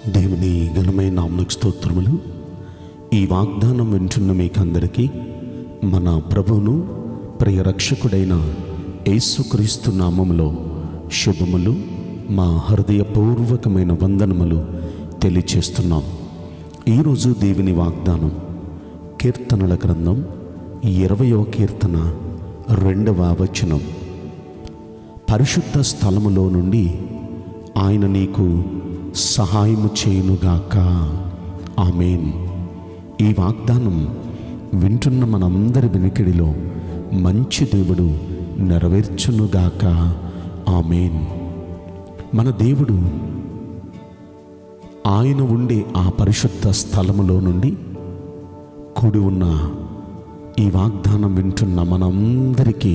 దేవుని ఘనమైన నామకు స్తోత్రములు ఈ వాగ్దానం వింటున్న మీకందరికీ మన ప్రభువును ప్రియ రక్షకుడైన యేసుక్రీస్తు నామములో శుభములు మా హృదయపూర్వకమైన వందనములు తెలియచేస్తున్నాం ఈరోజు దేవుని వాగ్దానం కీర్తనల గ్రంథం ఇరవయో కీర్తన రెండవ వచనం పరిశుద్ధ స్థలములో నుండి ఆయన నీకు సహాయము చేయునుగాక ఆమెన్ ఈ వాగ్దానం వింటున్న మనందరి వెనుకడిలో మంచి దేవుడు నెరవేర్చునుగాక ఆమెన్ మన దేవుడు ఆయన ఉండే ఆ పరిశుద్ధ స్థలములో నుండి కూడి ఉన్న ఈ వాగ్దానం వింటున్న మనందరికీ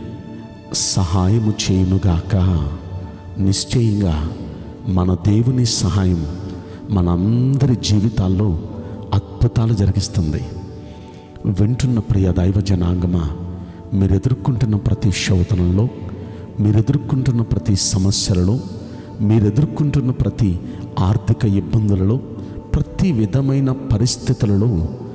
సహాయము చేయునుగాక నిశ్చయంగా మన దేవుని సహాయం మనందరి జీవితాల్లో అద్భుతాలు జరిగిస్తుంది వింటున్న ప్రియ దైవ జనాంగమా మీరు ఎదుర్కొంటున్న ప్రతి శోధనలో మీరు ఎదుర్కొంటున్న ప్రతి సమస్యలలో మీరు ఎదుర్కొంటున్న ప్రతి ఆర్థిక ఇబ్బందులలో ప్రతి విధమైన పరిస్థితులలో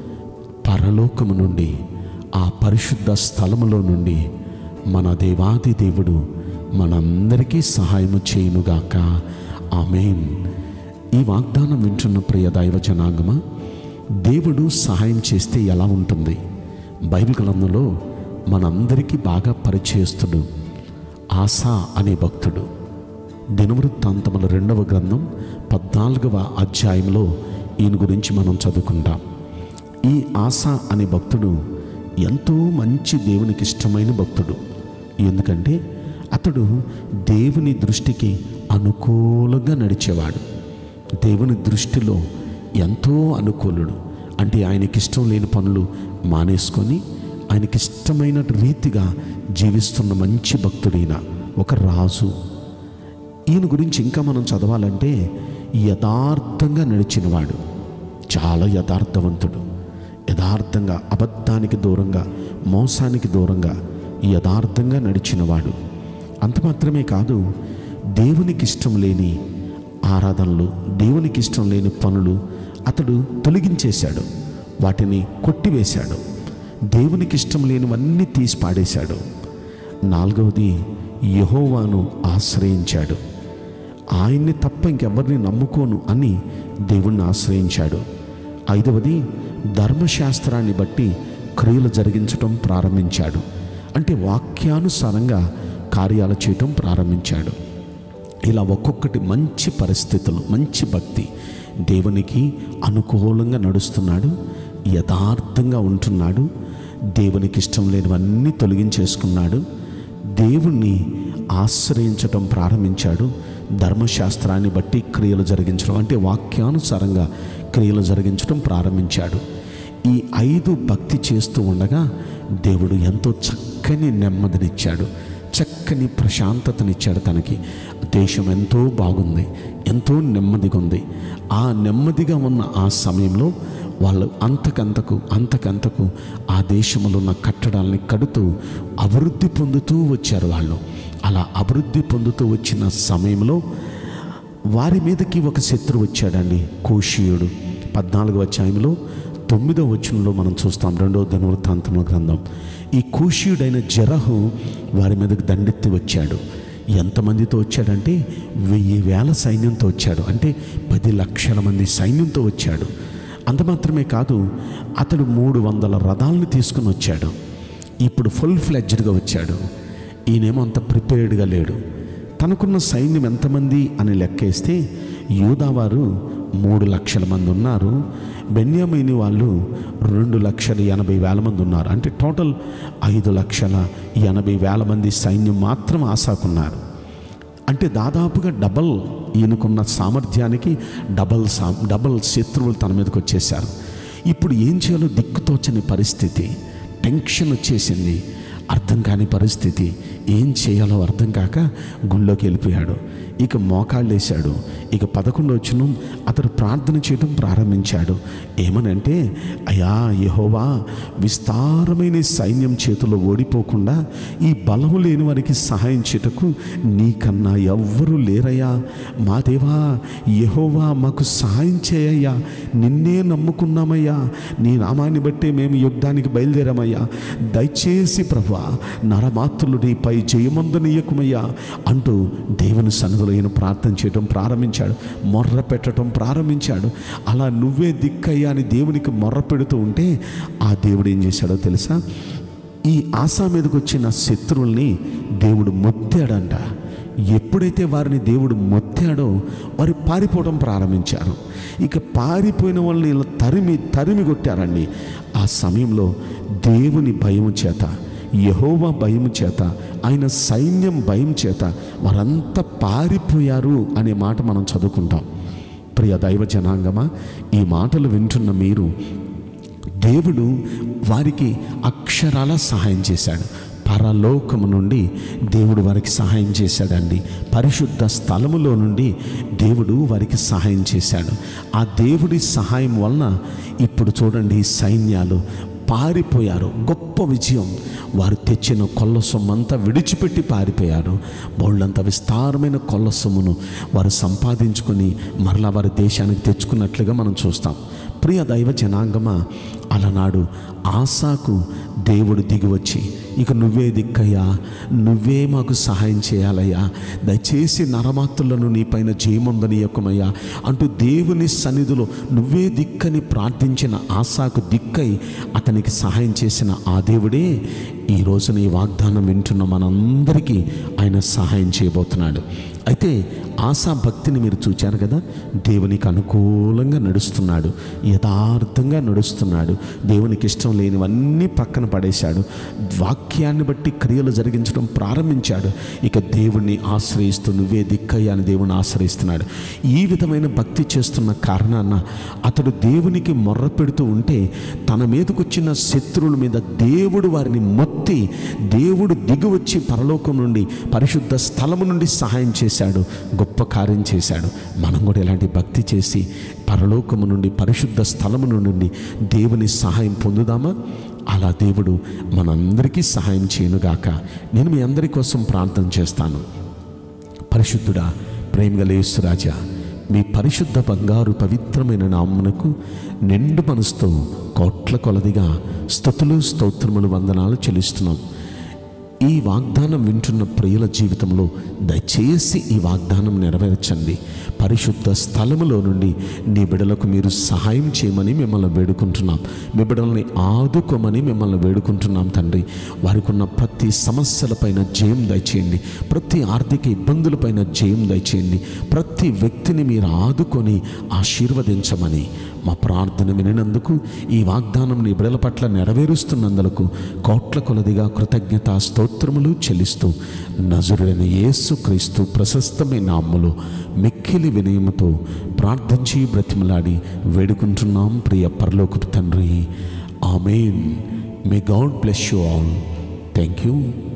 పరలోకము నుండి ఆ పరిశుద్ధ స్థలములో నుండి మన దేవాది దేవుడు మనందరికీ సహాయము చేయునుగాక ఆమెన్ ఈ వాగ్దానం వింటున్న ప్రియ దైవ జనాంగమా దేవుడు సహాయం చేస్తే ఎలా ఉంటుంది బైబిల్ గ్రంథంలో మనందరికీ బాగా పరిచయస్తుడు ఆశా అనే భక్తుడు దినవృత్తాంతముల రెండవ గ్రంథం పద్నాలుగవ అధ్యాయంలో ఈయన గురించి మనం చదువుకుంటాం ఈ ఆశ అనే భక్తుడు ఎంతో మంచి దేవునికి ఇష్టమైన భక్తుడు ఎందుకంటే అతడు దేవుని దృష్టికి అనుకూలంగా నడిచేవాడు దేవుని దృష్టిలో ఎంతో అనుకూలుడు అంటే ఆయనకి ఇష్టం లేని పనులు మానేసుకొని ఆయనకి ఇష్టమైన రీతిగా జీవిస్తున్న మంచి భక్తుడైన ఒక రాజు ఈయన గురించి ఇంకా మనం చదవాలంటే యథార్థంగా నడిచినవాడు చాలా యథార్థవంతుడు యథార్థంగా అబద్ధానికి దూరంగా మోసానికి దూరంగా యథార్థంగా నడిచినవాడు అంత మాత్రమే కాదు దేవునికి ఇష్టం లేని ఆరాధనలు దేవునికి ఇష్టం లేని పనులు అతడు తొలగించేశాడు వాటిని కొట్టివేశాడు దేవునికి ఇష్టం లేనివన్నీ తీసి పాడేశాడు నాలుగవది యహోవాను ఆశ్రయించాడు ఆయన్ని తప్ప ఇంకెవరిని నమ్ముకోను అని దేవుణ్ణి ఆశ్రయించాడు ఐదవది ధర్మశాస్త్రాన్ని బట్టి క్రియలు జరిగించటం ప్రారంభించాడు అంటే వాక్యానుసారంగా కార్యాలు చేయటం ప్రారంభించాడు ఇలా ఒక్కొక్కటి మంచి పరిస్థితులు మంచి భక్తి దేవునికి అనుకూలంగా నడుస్తున్నాడు యథార్థంగా ఉంటున్నాడు దేవునికి ఇష్టం లేనివన్నీ తొలగించేసుకున్నాడు దేవుణ్ణి ఆశ్రయించటం ప్రారంభించాడు ధర్మశాస్త్రాన్ని బట్టి క్రియలు జరిగించడం అంటే వాక్యానుసారంగా క్రియలు జరిగించడం ప్రారంభించాడు ఈ ఐదు భక్తి చేస్తూ ఉండగా దేవుడు ఎంతో చక్కని నెమ్మదినిచ్చాడు చక్కని ప్రశాంతతనిచ్చాడు తనకి దేశం ఎంతో బాగుంది ఎంతో నెమ్మదిగా ఉంది ఆ నెమ్మదిగా ఉన్న ఆ సమయంలో వాళ్ళు అంతకంతకు అంతకంతకు ఆ దేశంలో ఉన్న కట్టడాలని కడుతూ అభివృద్ధి పొందుతూ వచ్చారు వాళ్ళు అలా అభివృద్ధి పొందుతూ వచ్చిన సమయంలో వారి మీదకి ఒక శత్రువు వచ్చాడండి కోషియుడు పద్నాలుగవ అధ్యాయంలో తొమ్మిదో వచనంలో మనం చూస్తాం రెండవ ధనువృత్తాంతంలో గ్రంథం ఈ కూషియుడైన జరహు వారి మీదకి దండెత్తి వచ్చాడు ఎంతమందితో వచ్చాడంటే వెయ్యి వేల సైన్యంతో వచ్చాడు అంటే పది లక్షల మంది సైన్యంతో వచ్చాడు అంత మాత్రమే కాదు అతడు మూడు వందల రథాలను తీసుకుని వచ్చాడు ఇప్పుడు ఫుల్ ఫ్లెడ్జ్డ్గా వచ్చాడు ఈయనేమో అంత ప్రిపేర్డ్గా లేడు తనకున్న సైన్యం ఎంతమంది అని లెక్కేస్తే యూదావారు మూడు లక్షల మంది ఉన్నారు బెన్యామిని వాళ్ళు రెండు లక్షల ఎనభై వేల మంది ఉన్నారు అంటే టోటల్ ఐదు లక్షల ఎనభై వేల మంది సైన్యం మాత్రం ఆశాకున్నారు అంటే దాదాపుగా డబల్ ఈయనకున్న సామర్థ్యానికి డబల్ సా డబల్ శత్రువులు తన మీదకి వచ్చేసారు ఇప్పుడు ఏం చేయాలో దిక్కుతోచని పరిస్థితి టెన్షన్ వచ్చేసింది అర్థం కాని పరిస్థితి ఏం చేయాలో అర్థం కాక గుళ్ళోకి వెళ్ళిపోయాడు ఇక మోకాళ్ళు వేశాడు ఇక పదకొండు వచ్చిన అతడు ప్రార్థన చేయడం ప్రారంభించాడు ఏమనంటే అయ్యా యెహోవా విస్తారమైన ఈ సైన్యం చేతిలో ఓడిపోకుండా ఈ బలము లేని వారికి సహాయం చేటకు నీకన్నా ఎవ్వరూ లేరయ్యా మా దేవా యెహోవా మాకు సహాయం చేయయ్యా నిన్నే నమ్ముకున్నామయ్యా నీ నామాన్ని బట్టే మేము యుద్ధానికి బయలుదేరామయ్యా దయచేసి ప్రభా నరమాత్రులు నీపై జయమందనీయకుమయ్యా అంటూ దేవుని సన్నిధిలో ఈయన ప్రార్థన చేయడం ప్రారంభించాడు మొర్ర పెట్టడం ప్రారంభించాడు అలా నువ్వే దిక్కయ్యా అని దేవునికి మొర్ర పెడుతూ ఉంటే ఆ దేవుడు ఏం చేశాడో తెలుసా ఈ ఆశా మీదకి వచ్చిన శత్రువుల్ని దేవుడు మొత్తాడంట ఎప్పుడైతే వారిని దేవుడు మొత్తాడో వారు పారిపోవడం ప్రారంభించారు ఇక పారిపోయిన వాళ్ళని ఇలా తరిమి తరిమి కొట్టారండి ఆ సమయంలో దేవుని భయం చేత యహోవా భయం చేత ఆయన సైన్యం భయం చేత వారంతా పారిపోయారు అనే మాట మనం చదువుకుంటాం ప్రియ దైవ జనాంగమా ఈ మాటలు వింటున్న మీరు దేవుడు వారికి అక్షరాల సహాయం చేశాడు పరలోకము నుండి దేవుడు వారికి సహాయం చేశాడండి పరిశుద్ధ స్థలములో నుండి దేవుడు వారికి సహాయం చేశాడు ఆ దేవుడి సహాయం వలన ఇప్పుడు చూడండి ఈ సైన్యాలు పారిపోయారు గొప్ప విజయం వారు తెచ్చిన కొల్ల సొమ్మంతా విడిచిపెట్టి పారిపోయారు బోళ్ళంత విస్తారమైన కొల్ల సొమ్మును వారు సంపాదించుకొని మరలా వారి దేశానికి తెచ్చుకున్నట్లుగా మనం చూస్తాం ప్రియ దైవ జనాంగమా అలనాడు ఆశాకు దేవుడు దిగివచ్చి ఇక నువ్వే దిక్కయ్యా నువ్వే మాకు సహాయం చేయాలయ్యా దయచేసి నరమాత్రులను నీపైన జయముందనీయకమయ్యా అంటూ దేవుని సన్నిధిలో నువ్వే దిక్కని ప్రార్థించిన ఆశాకు దిక్కై అతనికి సహాయం చేసిన ఆ దేవుడే ఈ రోజున ఈ వాగ్దానం వింటున్న మనందరికీ ఆయన సహాయం చేయబోతున్నాడు అయితే ఆశా భక్తిని మీరు చూచారు కదా దేవునికి అనుకూలంగా నడుస్తున్నాడు యథార్థంగా నడుస్తున్నాడు దేవునికి ఇష్టం లేనివన్నీ పక్కన పడేశాడు వాక్యాన్ని బట్టి క్రియలు జరిగించడం ప్రారంభించాడు ఇక దేవుణ్ణి ఆశ్రయిస్తూ నువ్వే దిక్కయ్యా అని దేవుని ఆశ్రయిస్తున్నాడు ఈ విధమైన భక్తి చేస్తున్న కారణాన అతడు దేవునికి మొర్ర పెడుతూ ఉంటే తన మీదకు వచ్చిన శత్రువుల మీద దేవుడు వారిని మొత్తి దేవుడు దిగివచ్చి పరలోకం నుండి పరిశుద్ధ స్థలము నుండి సహాయం చేశాడు గొప్ప కార్యం చేశాడు మనం కూడా ఇలాంటి భక్తి చేసి పరలోకము నుండి పరిశుద్ధ స్థలము నుండి దేవుని సహాయం పొందుదామా అలా దేవుడు మనందరికీ సహాయం చేయనుగాక నేను మీ అందరి కోసం ప్రార్థన చేస్తాను పరిశుద్ధుడా ప్రేమగలేశ్వరాజా మీ పరిశుద్ధ బంగారు పవిత్రమైన నామునకు నిండు మనసుతో కోట్ల కొలదిగా స్థుతులు స్తోత్రములు వందనాలు చెల్లిస్తున్నాం ఈ వాగ్దానం వింటున్న ప్రియుల జీవితంలో దయచేసి ఈ వాగ్దానం నెరవేర్చండి పరిశుద్ధ స్థలములో నుండి నీ బిడలకు మీరు సహాయం చేయమని మిమ్మల్ని వేడుకుంటున్నాం మీ బిడల్ని ఆదుకోమని మిమ్మల్ని వేడుకుంటున్నాం తండ్రి వారికి ఉన్న ప్రతి సమస్యలపైన జయం దయచేయండి ప్రతి ఆర్థిక ఇబ్బందులపైన జయం దయచేయండి ప్రతి వ్యక్తిని మీరు ఆదుకొని ఆశీర్వదించమని మా ప్రార్థన వినినందుకు ఈ వాగ్దానం నీ బిడల పట్ల నెరవేరుస్తున్నందులకు కోట్ల కొలదిగా కృతజ్ఞత స్తోత్రములు చెల్లిస్తూ నజరుడైన యేసు క్రీస్తు ప్రశస్తమైన నామములో మిక్కిలి వినయముతో ప్రార్థించి బ్రతిమలాడి వేడుకుంటున్నాం ప్రియ పరలోకపు తండ్రి amen may God bless you all thank you